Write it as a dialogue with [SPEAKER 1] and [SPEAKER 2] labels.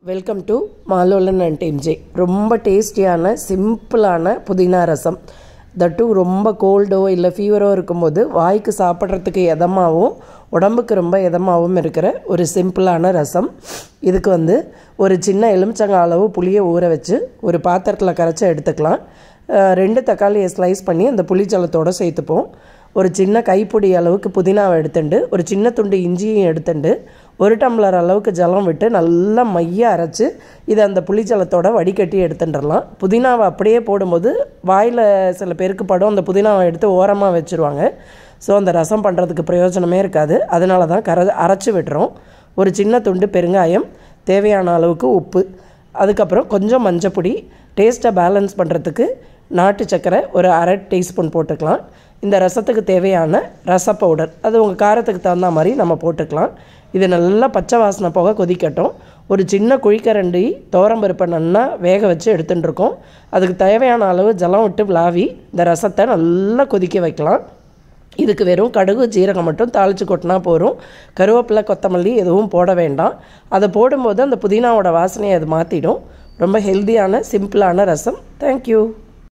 [SPEAKER 1] welcome to Malolan and MJ ரொம்ப டேஸ்டியான சிம்பிளான புதினா ரசம் தட்டு ரொம்ப கோல்டோ இல்லை ஃபீவரோ இருக்கும்போது வாய்க்கு சாப்பிட்றதுக்கு எதமாகவும் உடம்புக்கு ரொம்ப எதமாகவும் இருக்கிற ஒரு சிம்பிளான ரசம் இதுக்கு வந்து ஒரு சின்ன எலுமிச்சங்காய் அளவு புளியை ஊற வச்சு ஒரு பாத்திரத்தில் கரைச்சி எடுத்துக்கலாம் அஹ் ரெண்டு தக்காளியை ஸ்லைஸ் பண்ணி அந்த புளிச்சலத்தோடு சேர்த்துப்போம் ஒரு சின்ன கைப்பிடி அளவுக்கு புதினாவை எடுத்துண்டு ஒரு சின்ன துண்டு இஞ்சியும் எடுத்துண்டு ஒரு டம்ளர் அளவுக்கு ஜலம் விட்டு நல்லா மைய அரைச்சி இதை அந்த புளிஜலத்தோட வடிகட்டி எடுத்துட்டுறலாம் புதினாவை அப்படியே போடும்போது வாயில் சில பேருக்கு படும் அந்த புதினாவை எடுத்து ஓரமாக வச்சுருவாங்க ஸோ அந்த ரசம் பண்ணுறதுக்கு பிரயோஜனமே இருக்காது அதனால தான் கர அரைச்சி விட்டுறோம் ஒரு சின்ன துண்டு பெருங்காயம் தேவையான அளவுக்கு உப்பு அதுக்கப்புறம் கொஞ்சம் மஞ்சப்பொடி டேஸ்ட்டை பேலன்ஸ் பண்ணுறதுக்கு நாட்டு சர்க்கரை ஒரு அரை டீஸ்பூன் போட்டுக்கலாம் இந்த ரசத்துக்கு தேவையான ரச பவுடர் அது உங்கள் காரத்துக்கு தகுந்த மாதிரி நம்ம போட்டுக்கலாம் இது நல்லா பச்சை வாசனை போக கொதிக்கட்டும் ஒரு சின்ன குழிக்கரண்டி துவரம்பருப்பை நல்லா வேக வச்சு எடுத்துட்டு இருக்கோம் அதுக்கு தேவையான அளவு ஜலம் விட்டு விளாவி இந்த ரசத்தை நல்லா கொதிக்க வைக்கலாம் இதுக்கு வெறும் கடுகு ஜீரகம் மட்டும் தாளித்து கொட்டினா போதும் கருவேப்பிலை கொத்தமல்லி எதுவும் போட வேண்டாம் அதை போடும்போது அந்த புதினாவோட வாசனையை அது மாற்றிடும் ரொம்ப ஹெல்த்தியான சிம்பிளான ரசம் தேங்க்யூ